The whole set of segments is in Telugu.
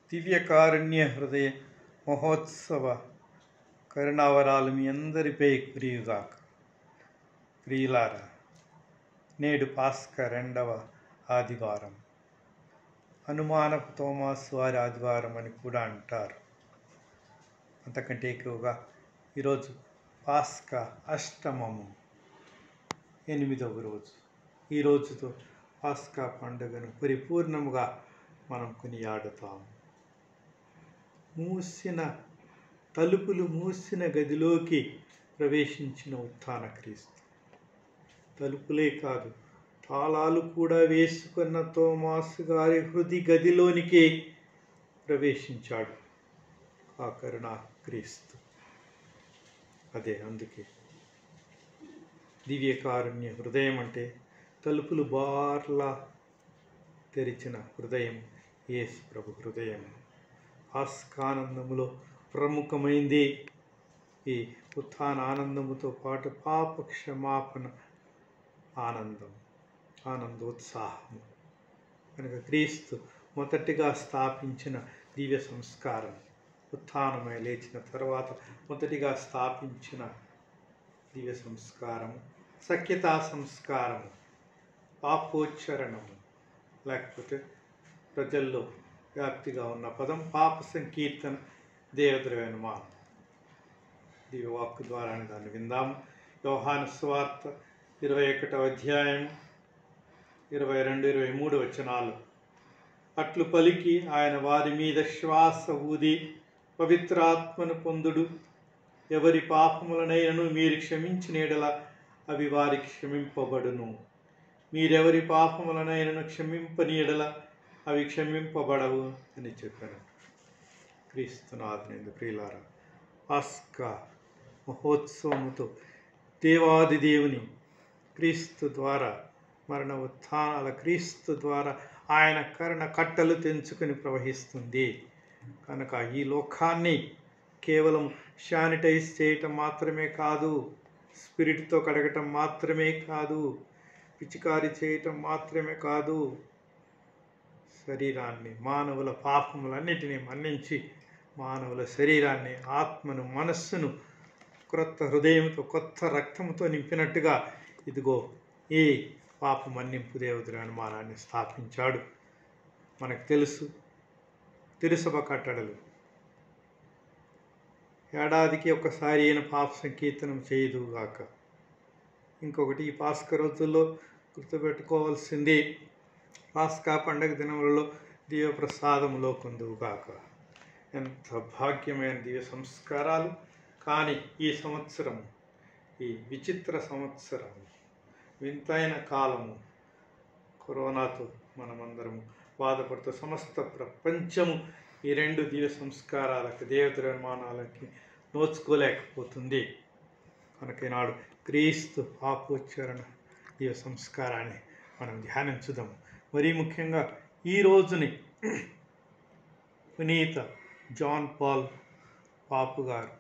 దివ్యకారుణ్య హృదయ మహోత్సవ కరుణావరాలు మీ అందరిపై కురియుగాక ప్రియులారా నేడు పాస్క రెండవ ఆదివారం అనుమానపు తోమాసు వారి ఆదివారం అని కూడా అంటారు అంతకంటే ఎక్కువగా ఈరోజు పాస్క అష్టమము ఎనిమిదవ రోజు ఈ రోజుతో పాస్కా పండుగను పరిపూర్ణముగా మనం కొనియాడుతాము మూసిన తలుపులు మూసిన గదిలోకి ప్రవేశించిన ఉత్థాన క్రీస్తు తలుపులే కాదు తాళాలు కూడా వేసుకున్న తోమాసు గారి హృది గదిలోనికి ప్రవేశించాడు ఆ కరుణా క్రీస్తు అదే అందుకే దివ్యకారుణ్య హృదయం అంటే తలుపులు బార్లా తెరిచిన హృదయం యేసు ప్రభు హృదయం ఆస్కానందములో ప్రముఖమైంది ఈ ఉత్థాన ఆనందముతో పాటు పాప క్షమాపణ ఆనందం ఆనందోత్సాహము కనుక క్రీస్తు మొదటిగా స్థాపించిన దివ్య సంస్కారం ఉత్థానమై లేచిన తర్వాత మొదటిగా స్థాపించిన దివ్య సంస్కారము సఖ్యతా సంస్కారము పాపోచ్చరణము లేకపోతే ప్రజల్లో వ్యాప్తిగా ఉన్న పదం పాప సంకీర్తన దేవద్రవ్యనుమానం దివ్యవాక్కు ద్వారా దాన్ని విందాము యోహాను స్వార్త ఇరవై ఒకటవ అధ్యాయం ఇరవై రెండు ఇరవై మూడు వచనాలు అట్లు పలికి ఆయన వారి మీద శ్వాస ఊది పవిత్రాత్మను పొందుడు ఎవరి పాపములనైనను మీరు క్షమించిన ఎడల అవి వారికి క్షమింపబడును మీరెవరి పాపములనైనను క్షమింపని ఎడల అవి క్షమింపబడవు అని చెప్పాను క్రీస్తునాథునిందు ప్రియులారా పాస్కా మహోత్సవముతో దేవాది దేవుని క్రీస్తు ద్వారా మరణ ఉత్థానాల క్రీస్తు ద్వారా ఆయన కరుణ కట్టలు తెంచుకొని ప్రవహిస్తుంది కనుక ఈ లోకాన్ని కేవలం శానిటైజ్ చేయటం మాత్రమే కాదు స్పిరిట్తో కడగటం మాత్రమే కాదు పిచికారి చేయటం మాత్రమే కాదు శరీరాన్ని మానవుల పాపములన్నిటినీ మన్నించి మానవుల శరీరాన్ని ఆత్మను మనస్సును క్రొత్త హృదయంతో కొత్త రక్తంతో నింపినట్టుగా ఇదిగో ఈ పాప మన్నింపు దేవుడి అనుమానాన్ని స్థాపించాడు మనకు తెలుసు తిరుసభ కట్టడలు ఏడాదికి ఒకసారి అయిన పాప సంకీర్తనం చేయదుగాక ఇంకొకటి ఈ పాస్క రోజుల్లో గుర్తుపెట్టుకోవాల్సింది పాస్కా పండగ దినములలో దివ్య ప్రసాదములో కొందువుగాక ఎంత భాగ్యమైన దివ్య సంస్కారాలు కానీ ఈ సంవత్సరము ఈ విచిత్ర సంవత్సరము వింతైన కాలము కరోనాతో మనమందరము బాధపడుతూ సమస్త ప్రపంచము ఈ రెండు దివ్య సంస్కారాలకు దేవత నిర్మాణాలకి నోచుకోలేకపోతుంది కనుక ఈనాడు క్రీస్తు పాపోచ్చరణ దివ్య సంస్కారాన్ని మనం ధ్యానించుదాం మరీ ముఖ్యంగా ఈ రోజుని పునీత జాన్ పాల్ పాపు గారు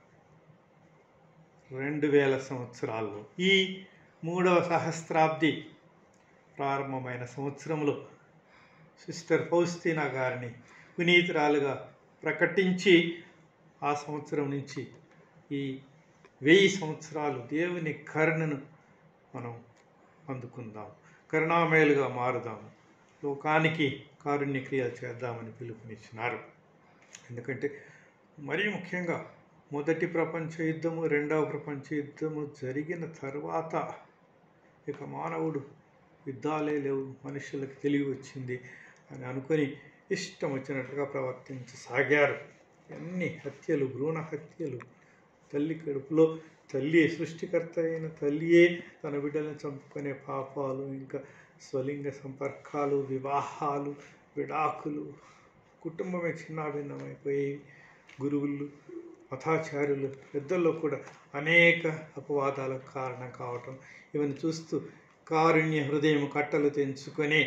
రెండు వేల సంవత్సరాల్లో ఈ మూడవ సహస్రాబ్ది ప్రారంభమైన సంవత్సరంలో సిస్టర్ ఫౌస్తీనా గారిని పునీతురాలుగా ప్రకటించి ఆ సంవత్సరం నుంచి ఈ వెయ్యి సంవత్సరాలు దేవుని కరుణను మనం అందుకుందాం కరుణామయులుగా మారుదాం లోకానికి కారుణ్య క్రియలు చేద్దామని పిలుపునిచ్చినారు ఎందుకంటే మరీ ముఖ్యంగా మొదటి ప్రపంచ యుద్ధము రెండవ ప్రపంచ యుద్ధము జరిగిన తర్వాత ఇక మానవుడు యుద్ధాలే లేవు మనుషులకు తెలివి వచ్చింది అని అనుకొని ఇష్టం వచ్చినట్టుగా ప్రవర్తించసాగారు ఎన్ని హత్యలు భ్రూణ హత్యలు తల్లి కడుపులో తల్లి సృష్టికర్త అయిన తల్లియే తన బిడ్డలను చంపుకునే పాపాలు ఇంకా స్వలింగ సంపర్కాలు వివాహాలు విడాకులు కుటుంబమే చిన్నాభిన్నమైపోయి గురువులు మతాచార్యులు పెద్దల్లో కూడా అనేక అపవాదాలకు కారణం కావటం ఇవన్నీ చూస్తూ కారుణ్య హృదయం కట్టలు తెంచుకొని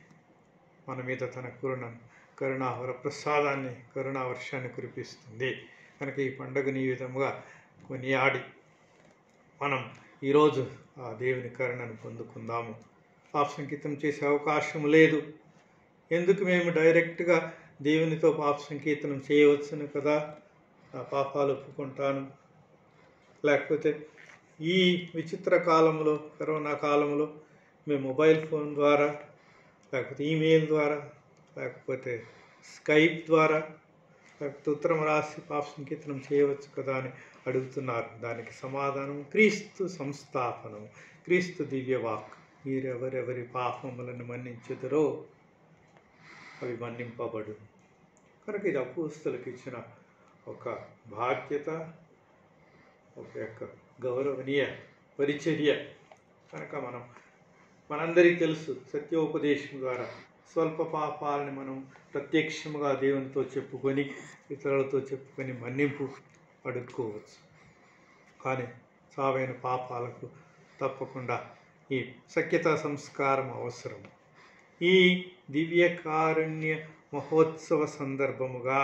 మన మీద తన కరుణ కరుణావర ప్రసాదాన్ని కరుణా వర్షాన్ని కురిపిస్తుంది కనుక ఈ పండుగని ఈ విధముగా కొనియాడి మనం ఈరోజు ఆ దేవుని కరుణను పొందుకుందాము పాప సంగీతం చేసే అవకాశం లేదు ఎందుకు మేము డైరెక్ట్గా దేవునితో పాప సంకీర్తనం చేయవచ్చును కదా నా పాపాలు ఒప్పుకుంటాను లేకపోతే ఈ విచిత్ర కాలంలో కరోనా కాలంలో మేము మొబైల్ ఫోన్ ద్వారా లేకపోతే ఈమెయిల్ ద్వారా లేకపోతే స్కైప్ ద్వారా లేకపోతే ఉత్తరం రాసి పాప సంకీర్తనం చేయవచ్చు కదా అని అడుగుతున్నారు దానికి సమాధానం క్రీస్తు సంస్థాపనం క్రీస్తు దివ్యవాక్ మీరెవరెవరి పాపములను మన్నించుదరో అవి మన్నింపబడు కనుక ఇది అపోస్తులకు ఇచ్చిన ఒక బాధ్యత ఒక యొక్క గౌరవనీయ పరిచర్య కనుక మనం మనందరికీ తెలుసు సత్యోపదేశం ద్వారా స్వల్ప పాపాలని మనం ప్రత్యక్షముగా దేవునితో చెప్పుకొని ఇతరులతో చెప్పుకొని మన్నింపు అడుక్కోవచ్చు కానీ సావైన పాపాలకు తప్పకుండా ఈ సఖ్యత సంస్కారం అవసరం ఈ దివ్య కారుణ్య మహోత్సవ సందర్భముగా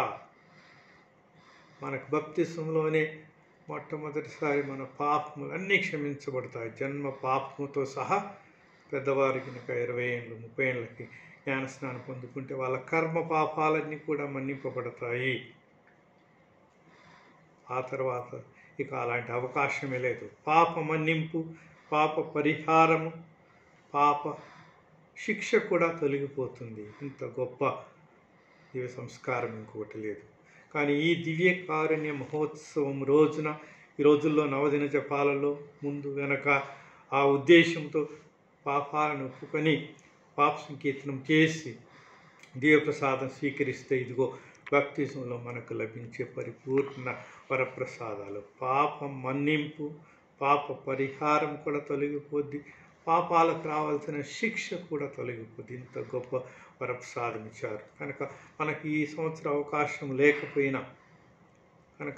మనకు బప్తిసంలోనే మొట్టమొదటిసారి మన పాపములన్నీ క్షమించబడతాయి జన్మ పాపముతో సహా పెద్దవారికి ఇంకా ఇరవై ఏళ్ళు ముప్పై ఏళ్ళకి జ్ఞానస్నానం పొందుకుంటే వాళ్ళ కర్మ పాపాలన్నీ కూడా మన్నింపబడతాయి ఆ తర్వాత ఇక అలాంటి అవకాశమే లేదు పాప మన్నింపు పాప పరిహారము పాప శిక్ష కూడా తొలగిపోతుంది ఇంత గొప్ప దివ్య సంస్కారం ఇంకొకటి లేదు కానీ ఈ దివ్య కారుణ్య మహోత్సవం రోజున ఈ రోజుల్లో నవదిన జపాలలో ముందు వెనక ఆ ఉద్దేశంతో పాపాలను ఒప్పుకొని పాప సంకీర్తనం చేసి దివ్యప్రసాదం స్వీకరిస్తే ఇదిగో భక్తిజంలో మనకు లభించే పరిపూర్ణ వరప్రసాదాలు పాప మన్నింపు పాప పరిహారం కూడా తొలగిపోద్ది పాపాలకు రావాల్సిన శిక్ష కూడా తొలగిపోద్ది ఇంత గొప్ప వరప్రసాదం ఇచ్చారు కనుక మనకి ఈ సంవత్సరం అవకాశం లేకపోయినా కనుక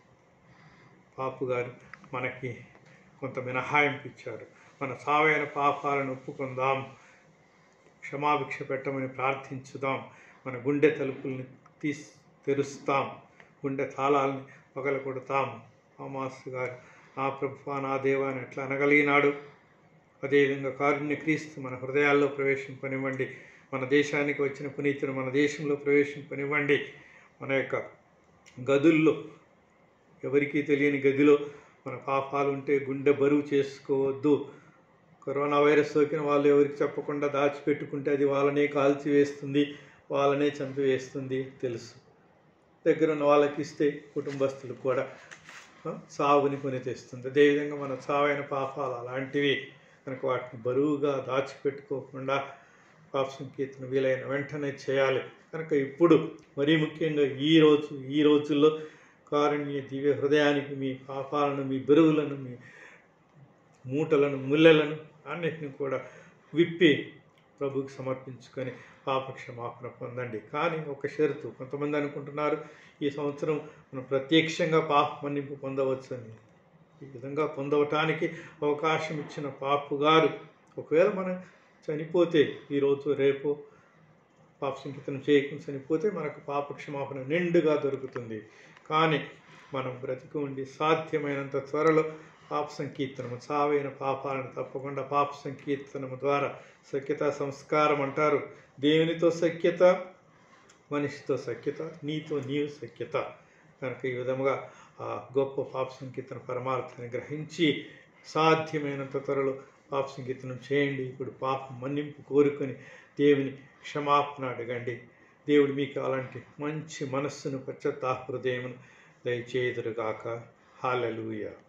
పాపు గారు మనకి కొంత మినహాయింపు ఇచ్చారు మన సావైన పాపాలను ఒప్పుకుందాం క్షమాభిక్ష పెట్టమని ప్రార్థించుదాం మన గుండె తలుపుల్ని తీసి తెరుస్తాం గుండె తాళాలని పగల కొడతాం మామాస్ గారు నా ప్రభు నా దేవా అని ఎట్లా అనగలిగినాడు అదేవిధంగా కారుణ్య క్రీస్తు మన హృదయాల్లో ప్రవేశింపనివ్వండి మన దేశానికి వచ్చిన పునీతుడు మన దేశంలో ప్రవేశింపనివ్వండి మన యొక్క గదుల్లో ఎవరికీ తెలియని గదిలో మన పాపాలు ఉంటే గుండె బరువు చేసుకోవద్దు కరోనా వైరస్ సోకిన వాళ్ళు ఎవరికి చెప్పకుండా దాచిపెట్టుకుంటే అది వాళ్ళనే కాల్చివేస్తుంది వాళ్ళనే చంపివేస్తుంది తెలుసు దగ్గర ఉన్న వాళ్ళకి ఇస్తే కుటుంబస్తులకు కూడా ఆ, సావుని కొని తెస్తుంది అదేవిధంగా మన సావైన పాపాలు అలాంటివి కనుక వాటిని బరువుగా దాచిపెట్టుకోకుండా పాప సంకీర్తన వీలైన వెంటనే చేయాలి కనుక ఇప్పుడు మరీ ముఖ్యంగా ఈ రోజు ఈ రోజుల్లో కారుణ్య దివ్య హృదయానికి మీ పాపాలను మీ బరువులను మీ మూటలను ముల్లెలను అన్నిటిని కూడా విప్పి ప్రభుకి సమర్పించుకొని పాప క్షమాపణ పొందండి కానీ ఒక షరతు కొంతమంది అనుకుంటున్నారు ఈ సంవత్సరం మనం ప్రత్యక్షంగా పాప మన్నింపు పొందవచ్చు అని ఈ విధంగా పొందవటానికి అవకాశం ఇచ్చిన పాపు గారు ఒకవేళ మనం చనిపోతే ఈరోజు రేపు పాప సంకీర్తనం చేయకుండా చనిపోతే మనకు పాప క్షమాపణ నిండుగా దొరుకుతుంది కానీ మనం బ్రతికి ఉండి సాధ్యమైనంత త్వరలో పాప సంకీర్తనము సావైన పాపాలను తప్పకుండా పాప సంకీర్తనము ద్వారా సఖ్యత సంస్కారం అంటారు దేవునితో సఖ్యత మనిషితో సఖ్యత నీతో నీవు సఖ్యత కనుక ఈ విధముగా ఆ గొప్ప పాప సంకీర్తన పరమార్థాన్ని గ్రహించి సాధ్యమైనంత త్వరలో పాప సంకీర్తనం చేయండి ఇప్పుడు పాపం మన్నింపు కోరుకొని దేవుని క్షమాపణ అడగండి దేవుడు మీకు అలాంటి మంచి మనస్సును పశ్చాత్తాప హృదయమును దయచేదురుగాక హాలలుయ